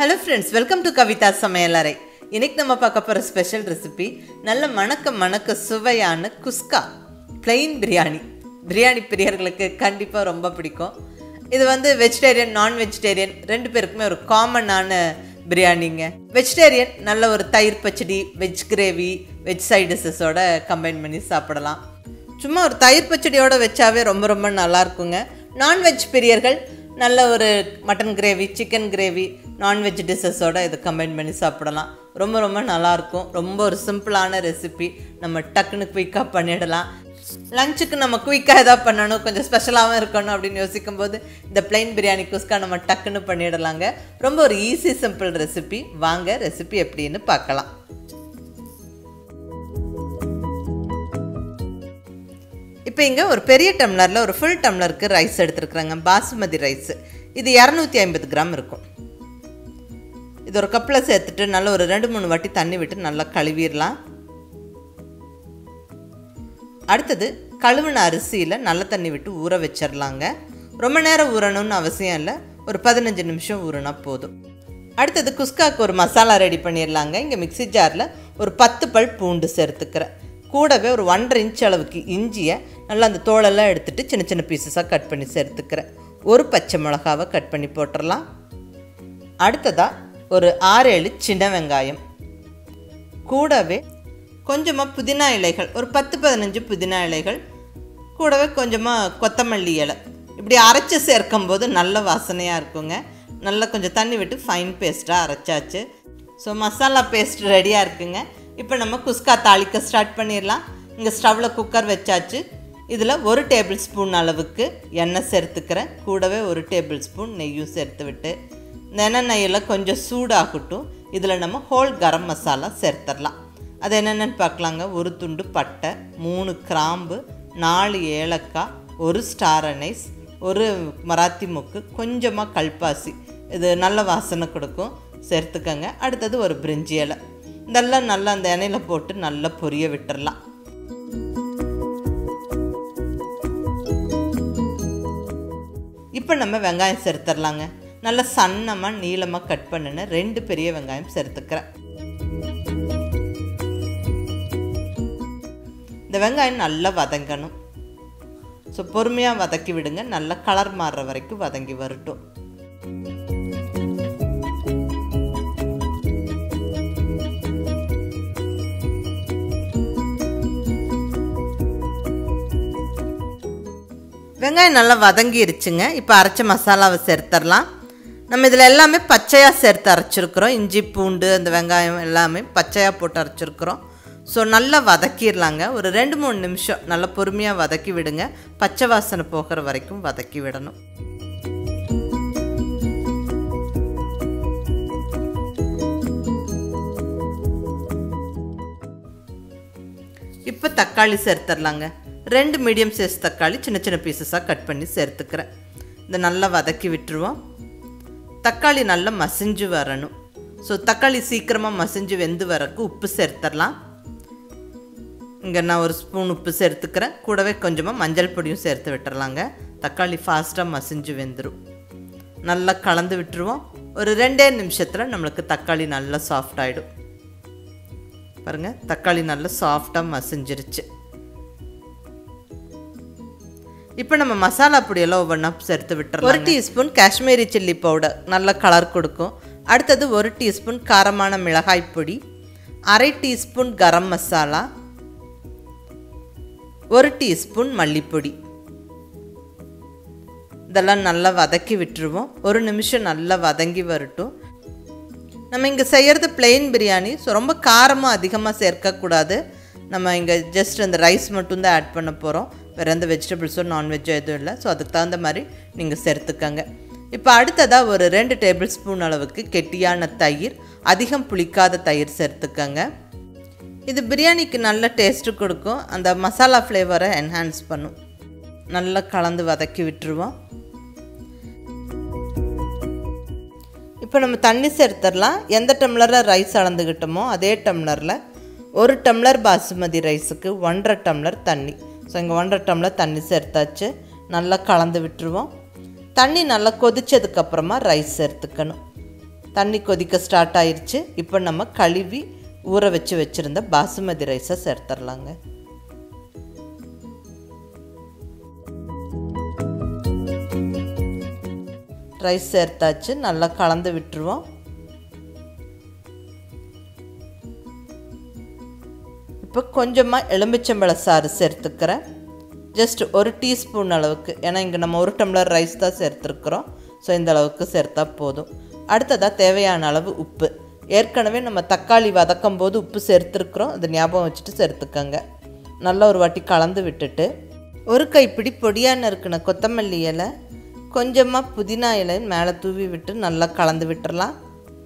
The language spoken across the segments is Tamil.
hello friends welcome to Kavitha சமையலறை இன்னைக்கு நம்ம பார்க்க போகிற ஸ்பெஷல் ரெசிபி நல்ல மணக்க மணக்க சுவையான குஸ்கா பிளெயின் பிரியாணி பிரியாணி பிரியர்களுக்கு கண்டிப்பாக ரொம்ப பிடிக்கும் இது வந்து வெஜிடேரியன் நான் வெஜிடேரியன் ரெண்டு பேருக்குமே ஒரு காமனான பிரியாணிங்க வெஜிடேரியன் நல்ல ஒரு தயிர் பச்சடி வெஜ் கிரேவி வெஜ் சைடிஷஸோட கம்பைன் பண்ணி சாப்பிடலாம் சும்மா ஒரு தயிர் பச்சடியோட வச்சாவே ரொம்ப ரொம்ப நல்லா இருக்குங்க நான்வெஜ் பிரியர்கள் நல்ல ஒரு mutton gravy chicken gravy non veg டிஷ்ஷஸோட இதை கம்பைன் பண்ணி சாப்பிடலாம் ரொம்ப ரொம்ப நல்லாயிருக்கும் ரொம்ப ஒரு சிம்பிளான ரெசிபி நம்ம டக்குன்னு குயிக்காக பண்ணிடலாம் லஞ்சுக்கு நம்ம குயிக்காக எதாவது பண்ணணும் கொஞ்சம் ஸ்பெஷலாகவும் இருக்கணும் அப்படின்னு யோசிக்கும் போது இந்த பிளைன் பிரியாணி குஸ்கா நம்ம டக்குன்னு பண்ணிடலாங்க ரொம்ப ஒரு ஈஸி சிம்பிள் ரெசிபி வாங்க ரெசிபி எப்படின்னு பார்க்கலாம் இப்போ இங்கே ஒரு பெரிய டம்ளரில் ஒரு ஃபுல் டம்ளருக்கு ரைஸ் எடுத்துருக்குறாங்க பாசுமதி ரைஸ் இது இரநூத்தி ஐம்பது கிராம் இருக்கும் இது ஒரு கப்பில் சேர்த்துட்டு நல்லா ஒரு ரெண்டு மூணு வாட்டி தண்ணி விட்டு நல்லா கழுவிடலாம் அடுத்தது கழுவின அரிசியில் நல்ல தண்ணி விட்டு ஊற வச்சிடலாங்க ரொம்ப நேரம் ஊறணும்னு அவசியம் இல்லை ஒரு பதினஞ்சு நிமிஷம் ஊறினா போதும் அடுத்தது குஸ்காக்கு ஒரு மசாலா ரெடி பண்ணிடலாங்க இங்கே மிக்ஸி ஜாரில் ஒரு பத்து பல் பூண்டு சேர்த்துக்கிறேன் கூடவே ஒரு ஒன்றரை இன்ச் அளவுக்கு இஞ்சியை நல்லா அந்த தோலெல்லாம் எடுத்துகிட்டு சின்ன சின்ன பீசஸாக கட் பண்ணி சேர்த்துக்கிறேன் ஒரு பச்சை மிளகாவை கட் பண்ணி போட்டுடலாம் அடுத்ததாக ஒரு ஆறு ஏழு சின்ன வெங்காயம் கூடவே கொஞ்சமாக புதினா இலைகள் ஒரு பத்து பதினஞ்சு புதினா இலைகள் கூடவே கொஞ்சமாக கொத்தமல்லி இலை இப்படி அரைச்சி சேர்க்கும் போது நல்ல வாசனையாக இருக்குங்க நல்லா கொஞ்சம் தண்ணி விட்டு ஃபைன் பேஸ்ட்டாக அரைச்சாச்சு ஸோ மசாலா பேஸ்ட் ரெடியாக இருக்குங்க இப்போ நம்ம குஸ்கா தாளிக்க ஸ்டார்ட் பண்ணிடலாம் இங்கே ஸ்டவ்வில் குக்கர் வச்சாச்சு இதில் ஒரு டேபிள் ஸ்பூன் அளவுக்கு எண்ணெய் சேர்த்துக்கிறேன் கூடவே ஒரு டேபிள் ஸ்பூன் நெய்யும் சேர்த்து விட்டு இந்த எண்ணெய் நெய்யில் கொஞ்சம் சூடாகட்டும் இதில் நம்ம ஹோல் கரம் மசாலா சேர்த்துடலாம் அது என்னென்னு பார்க்கலாங்க ஒரு துண்டு பட்டை மூணு கிராம்பு நாலு ஏலக்காய் ஒரு ஸ்டார் அனைஸ் ஒரு மராத்தி முக்கு கொஞ்சமாக கல்பாசி இது நல்ல வாசனை கொடுக்கும் சேர்த்துக்கங்க அடுத்தது ஒரு பிரிஞ்சி இலை இதெல்லாம் நல்லா அந்த எண்ணெயில் போட்டு நல்லா பொரிய விட்டுறலாம் இப்போ நம்ம வெங்காயம் சேர்த்துடலாங்க நல்லா சன்னமாக நீளமாக கட் பண்ணின ரெண்டு பெரிய வெங்காயம் சேர்த்துக்கிறேன் இந்த வெங்காயம் நல்லா வதங்கணும் ஸோ பொறுமையாக வதக்கி விடுங்க நல்லா கலர் மாறுற வரைக்கும் வதங்கி வரட்டும் வெங்காயம் நல்லா வதங்கிருச்சுங்க இப்போ அரைச்ச மசாலாவை சேர்த்துடலாம் நம்ம இதில் எல்லாமே பச்சையாக சேர்த்து அரைச்சிருக்கிறோம் இஞ்சி பூண்டு அந்த வெங்காயம் எல்லாமே பச்சையாக போட்டு அரைச்சிருக்கிறோம் ஸோ நல்லா வதக்கிடலாங்க ஒரு ரெண்டு மூணு நிமிஷம் நல்லா பொறுமையாக வதக்கி விடுங்க பச்சை வாசனை போகிற வரைக்கும் வதக்கி விடணும் இப்போ தக்காளி சேர்த்துடலாங்க ரெண்டு மீடியம் சைஸ் தக்காளி சின்ன சின்ன பீசஸாக கட் பண்ணி சேர்த்துக்கிறேன் இதை நல்லா வதக்கி விட்டுருவோம் தக்காளி நல்லா மசிஞ்சு வரணும் ஸோ தக்காளி சீக்கிரமாக மசிஞ்சு வெந்து வரக்கு உப்பு சேர்த்துடலாம் இங்கே நான் ஒரு ஸ்பூன் உப்பு சேர்த்துக்கிறேன் கூடவே கொஞ்சமாக மஞ்சள் பொடியும் சேர்த்து விட்டுறலாங்க தக்காளி ஃபாஸ்ட்டாக மசிஞ்சு வெந்துடும் நல்லா கலந்து விட்டுருவோம் ஒரு ரெண்டே நிமிஷத்தில் நம்மளுக்கு தக்காளி நல்லா சாஃப்ட் ஆகிடும் பாருங்கள் தக்காளி நல்லா சாஃப்டாக மசிஞ்சிருச்சு இப்போ நம்ம மசாலா பொடியெல்லாம் ஒவ்வொன்றா சேர்த்து விட்டுறோம் ஒரு டீஸ்பூன் காஷ்மீரி சில்லி பவுடர் நல்ல கலர் கொடுக்கும் அடுத்தது ஒரு டீஸ்பூன் காரமான மிளகாய் பொடி அரை டீஸ்பூன் கரம் மசாலா ஒரு டீஸ்பூன் மல்லிப்பொடி இதெல்லாம் நல்லா வதக்கி விட்டுருவோம் ஒரு நிமிஷம் நல்லா வதங்கி வரட்டும் நம்ம இங்கே செய்கிறது பிளெயின் பிரியாணி ஸோ ரொம்ப காரமாக அதிகமாக சேர்க்கக்கூடாது நம்ம இங்கே ஜஸ்ட் அந்த ரைஸ் மட்டும்தான் ஆட் பண்ண போகிறோம் வேறு எந்த வெஜிடபிள்ஸோ நான்வெஜ்ஜோ எதுவும் இல்லை ஸோ அதுக்கு தகுந்த மாதிரி நீங்கள் சேர்த்துக்கங்க இப்போ அடுத்ததாக ஒரு ரெண்டு டேபிள் ஸ்பூன் அளவுக்கு கெட்டியான தயிர் அதிகம் புளிக்காத தயிர் சேர்த்துக்கங்க இது பிரியாணிக்கு நல்ல டேஸ்ட்டு கொடுக்கும் அந்த மசாலா ஃப்ளேவரை என்ஹான்ஸ் பண்ணும் நல்லா கலந்து வதக்கி விட்டுருவோம் இப்போ நம்ம தண்ணி சேர்த்துடலாம் எந்த டம்ளரில் ரைஸ் அளந்துக்கிட்டோமோ அதே டம்ளரில் ஒரு டம்ளர் பாசுமதி ரைஸுக்கு ஒன்றரை டம்ளர் தண்ணி ஸோ இங்கே ஒன்றரை டம்ளர் தண்ணி சேர்த்தாச்சு நல்லா கலந்து விட்டுருவோம் தண்ணி நல்லா கொதிச்சதுக்கப்புறமா ரைஸ் சேர்த்துக்கணும் தண்ணி கொதிக்க ஸ்டார்ட் ஆயிருச்சு இப்போ நம்ம கழுவி ஊற வச்சு வச்சுருந்த பாசுமதி ரைஸை சேர்த்துடலாங்க ரைஸ் சேர்த்தாச்சு நல்லா கலந்து விட்டுருவோம் இப்போ கொஞ்சமாக எலுமிச்சம்பழ சாறு சேர்த்துக்கிறேன் ஜஸ்ட் ஒரு டீஸ்பூன் அளவுக்கு ஏன்னா இங்கே நம்ம ஒரு டம்ளர் ரைஸ் தான் சேர்த்துருக்குறோம் ஸோ இந்த அளவுக்கு சேர்த்தா போதும் அடுத்ததாக தேவையான அளவு உப்பு ஏற்கனவே நம்ம தக்காளி வதக்கும் போது உப்பு சேர்த்துருக்குறோம் அதை ஞாபகம் வச்சுட்டு சேர்த்துக்கோங்க நல்லா ஒரு வாட்டி கலந்து விட்டுட்டு ஒரு கைப்பிடி பொடியாக நறுக்கின கொத்தமல்லி இலை கொஞ்சமாக புதினா இலை மேலே தூவி விட்டு நல்லா கலந்து விட்டுறலாம்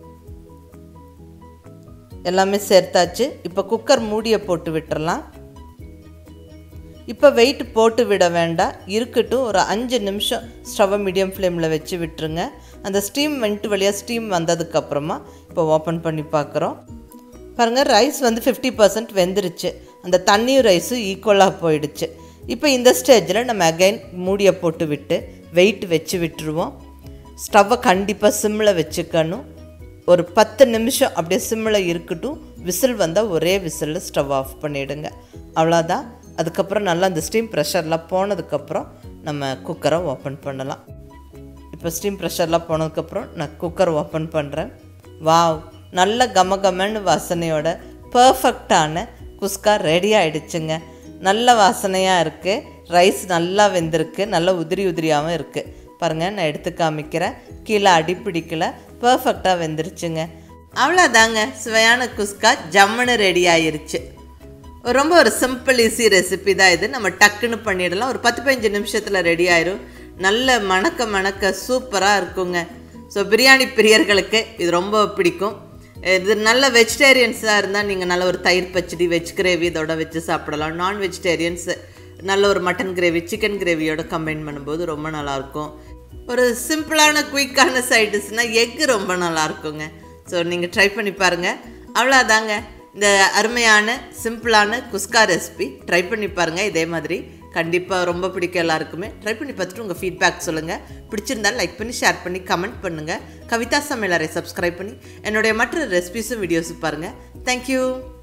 எல்லாமே சேர்த்தாச்சு இப்போ குக்கர் மூடியை போட்டு விட்டுறலாம் இப்போ வெயிட் போட்டு விட வேண்டாம் இருக்கட்டும் ஒரு அஞ்சு நிமிஷம் ஸ்டவ்வை மீடியம் ஃப்ளேமில் வச்சு விட்டுருங்க அந்த ஸ்டீம் வெண்ட்டு வழியாக ஸ்டீம் வந்ததுக்கப்புறமா இப்போ ஓப்பன் பண்ணி பார்க்குறோம் பாருங்கள் ரைஸ் வந்து ஃபிஃப்டி பர்சன்ட் வெந்துருச்சு அந்த தண்ணியும் ரைஸும் ஈக்குவலாக போயிடுச்சு இப்போ இந்த ஸ்டேஜில் நம்ம அகைன் மூடியை போட்டு விட்டு வெயிட் வச்சு விட்டுருவோம் ஸ்டவ்வை கண்டிப்பாக சிம்மில் வச்சுக்கணும் ஒரு பத்து நிமிஷம் அப்படியே சிம்மில் இருக்கட்டும் விசில் வந்தால் ஒரே விசிலில் ஸ்டவ் ஆஃப் பண்ணிவிடுங்க அவ்வளோதான் அதுக்கப்புறம் நல்லா அந்த ஸ்டீம் ப்ரெஷர்லாம் போனதுக்கப்புறம் நம்ம குக்கரை ஓப்பன் பண்ணலாம் இப்போ ஸ்டீம் ப்ரெஷர்லாம் போனதுக்கப்புறம் நான் குக்கர் ஓப்பன் பண்ணுறேன் வாவ் நல்ல கமகமன்னு வாசனையோட பர்ஃபெக்டான குஸ்கா ரெடி ஆகிடுச்சுங்க நல்ல வாசனையாக இருக்குது ரைஸ் நல்லா வெந்திருக்கு நல்லா உதிரி உதிரியாகவும் இருக்குது பாருங்கள் நான் எடுத்து காமிக்கிறேன் கீழே அடி பிடிக்கல பர்ஃபெக்டாக வெந்துருச்சுங்க அவ்வளோதாங்க சுவையான குஸ்கா ஜம்முன்னு ரெடி ஆயிருச்சு ரொம்ப ஒரு சிம்பிள் ஈஸி ரெசிபி தான் இது நம்ம டக்குன்னு பண்ணிடலாம் ஒரு பத்து பதினஞ்சு நிமிஷத்தில் ரெடி ஆயிரும் நல்ல மணக்க மணக்க சூப்பராக இருக்குங்க ஸோ பிரியாணி பிரியர்களுக்கு இது ரொம்ப பிடிக்கும் இது நல்ல வெஜிடேரியன்ஸாக இருந்தால் நீங்கள் நல்ல ஒரு தயிர் பச்சடி வெஜ் கிரேவி இதோட வச்சு சாப்பிடலாம் நான் வெஜிடேரியன்ஸ் நல்ல ஒரு மட்டன் கிரேவி சிக்கன் கிரேவியோட கம்பைன் பண்ணும்போது ரொம்ப நல்லாயிருக்கும் ஒரு சிம்பிளான குயிக்கான சைடிஷ்னால் எக்கு ரொம்ப நல்லா இருக்குங்க ஸோ நீங்கள் ட்ரை பண்ணி பாருங்கள் அவ்வளோதாங்க இந்த அருமையான சிம்பிளான குஸ்கா ரெசிபி ட்ரை பண்ணி பாருங்கள் இதே மாதிரி கண்டிப்பாக ரொம்ப பிடிக்கும் எல்லாருக்குமே ட்ரை பண்ணி பார்த்துட்டு உங்கள் ஃபீட்பேக் சொல்லுங்கள் பிடிச்சிருந்தால் லைக் பண்ணி ஷேர் பண்ணி கமெண்ட் பண்ணுங்கள் கவிதா சமையலரை சப்ஸ்கிரைப் பண்ணி என்னுடைய மற்ற ரெசிபிஸும் வீடியோஸும் பாருங்கள் தேங்க்யூ